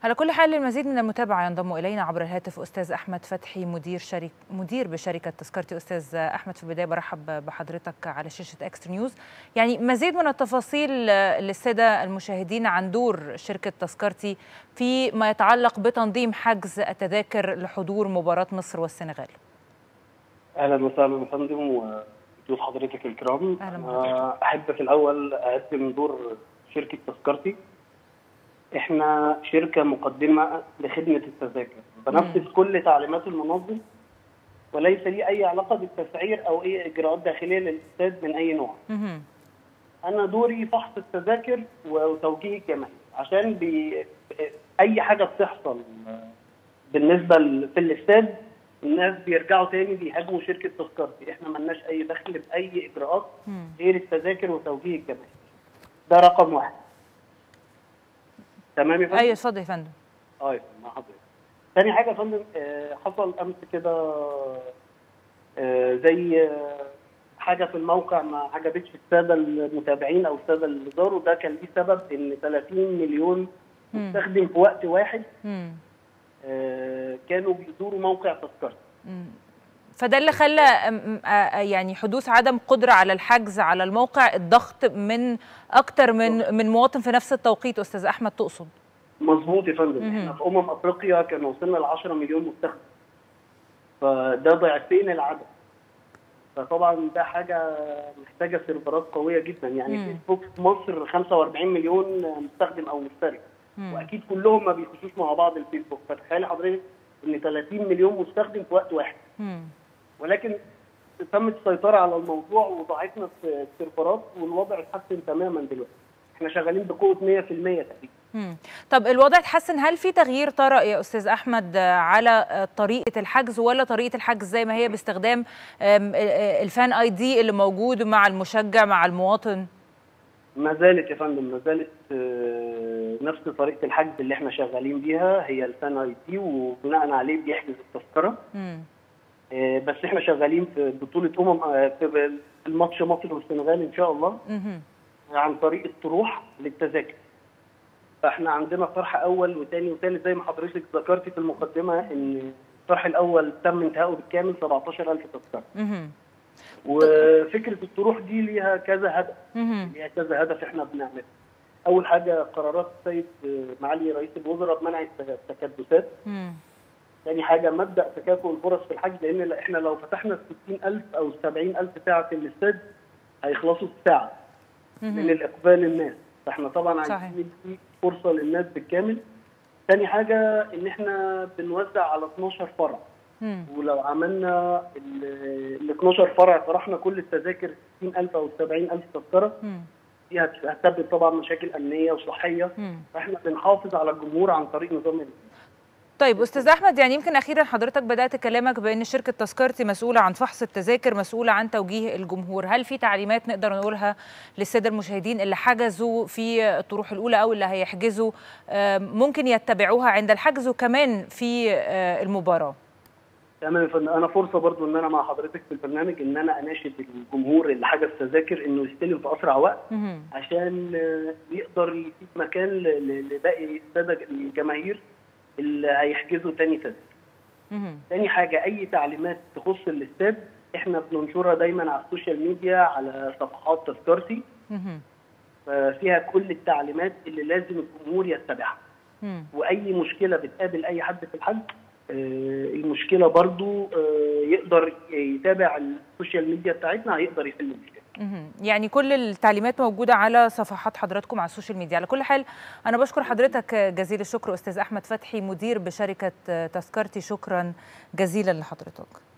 على كل حال للمزيد من المتابعة ينضم إلينا عبر الهاتف أستاذ أحمد فتحي مدير شريك مدير بشركة تذكرتي أستاذ أحمد في البداية برحب بحضرتك على شاشة إكسترا نيوز يعني مزيد من التفاصيل للسادة المشاهدين عن دور شركة تذكرتي فيما يتعلق بتنظيم حجز التذاكر لحضور مباراة مصر والسنغال اهلا وسهلا يا فندم وضيوف حضرتك الكرام أهلا آه، احب في الاول اقدم دور شركه تذكرتي احنا شركه مقدمه لخدمه التذاكر بنفذ كل تعليمات المنظم وليس لي اي علاقه بالتسعير او اي اجراءات داخليه للاستاد من اي نوع مهم. انا دوري فحص التذاكر وتوجيه الجماهير عشان بي... اي حاجه بتحصل بالنسبه ل- في الاستاد الناس بيرجعوا تاني بيهاجموا شركه تذكرتي احنا ملناش اي دخل باي اجراءات مم. غير التذاكر وتوجيه الجماهير ده رقم واحد تمام يا فندم أيوة اتفضل يا فندم اه يا فندم مع حضرتك تاني حاجه يا فندم آه، حصل امس كده آه، زي آه، حاجه في الموقع ما عجبتش الساده المتابعين او الساده اللي زاروا ده كان ليه سبب ان 30 مليون مم. مستخدم في وقت واحد مم. آه، كانوا بيزوروا موقع تذكرتي مم. فده اللي خلى أم- آه، يعني حدوث عدم قدرة على الحجز على الموقع الضغط من أكتر من من مواطن في نفس التوقيت أستاذ أحمد تقصد مظبوط يا فندم مهم. احنا في امم افريقيا كان وصلنا ل 10 مليون مستخدم فده ضعفين العدد فطبعا ده حاجه محتاجه سيرفرات قويه جدا يعني مم. فيسبوك في مصر 45 مليون مستخدم او مشترك مم. واكيد كلهم ما بيخشوش مع بعض الفيسبوك فتخيلي حضرتك ان 30 مليون مستخدم في وقت واحد مم. ولكن تمت السيطره على الموضوع وضاعفنا في السيرفرات والوضع اتحسن تماما دلوقتي احنا شغالين بقوه 100% تقريبا مم. طب الوضع اتحسن هل في تغيير طرأ يا أستاذ أحمد آه، على آه، طريقة الحجز ولا طريقة الحجز زي ما هي باستخدام آم، آه، آه، الفان اي دي اللي موجود مع المشجع مع المواطن ما زالت يا فندم ما زالت آه، نفس طريقه الحجز اللي احنا شغالين بيها هي الفان اي دي وبناء عليه بيحجز التذكره مم. آه، بس احنا شغالين في بطوله امم آه، في الماتش مصر والسنغال ان شاء الله مهم. عن طريق الطروح للتذاكر فاحنا عندنا طرح اول وثاني وثالث زي ما حضرتك ذكرتي في المقدمه ان الطرح الاول تم انتهائه بالكامل 17000 تذكره مهم. وفكره الطروح دي ليها كذا هدف مهم. ليها كذا هدف احنا بنعمله. اول حاجه قرارات السيد معالي رئيس الوزراء بمنع التكدسات. مم. ثاني حاجه مبدا تكافؤ الفرص في الحجز لان احنا لو فتحنا ال 60000 او ال 70000 ساعه في الاستاد هيخلصوا في ساعه من مهم. الاقبال الناس فاحنا طبعا صحيح. عايزين ندي فرصه للناس بالكامل. ثاني حاجه ان احنا بنوزع على 12 فرع. مم. ولو عملنا ال 12 فرع طرحنا كل التذاكر 60000 او 70000 تذكره مم. دي هت- هتسبب طبعا مشاكل امنيه وصحيه مم. فاحنا بنحافظ على الجمهور عن طريق نظام ال- طيب استاذ احمد يعني يمكن اخيرا حضرتك بدات كلامك بان شركه تذكرتي مسؤوله عن فحص التذاكر مسؤوله عن توجيه الجمهور هل في تعليمات نقدر نقولها للساده المشاهدين اللي حجزوا في الطروح الاولى او اللي هيحجزوا آه، ممكن يتبعوها عند الحجز وكمان في آه، المباراه تمام يا فندم انا فرصه برضو ان انا مع حضرتك في البرنامج ان انا اناشد الجمهور اللي حجز تذاكر انه يستلم في اسرع وقت مهم. عشان آه، يقدر يسيب مكان ل- ل- لباقي الساده الجماهير اللي هيحجزوا تاني تذاكر. مهم. تاني حاجه اي تعليمات تخص الاستاد احنا بننشرها دايما على السوشيال ميديا على صفحات تذكرتي مهم. فيها كل التعليمات اللي لازم الجمهور يتبعها مم. واي مشكله بتقابل اي حد في الحج آه، المشكله برضو آه، يقدر يتابع السوشيال ميديا بتاعتنا هيقدر يحل المشكله مهم. يعني كل التعليمات موجودة على صفحات حضراتكم على السوشيال ميديا على كل حال أنا بشكر حضرتك جزيل الشكر أستاذ أحمد فتحي مدير بشركة تذكرتي شكرا جزيلا لحضرتك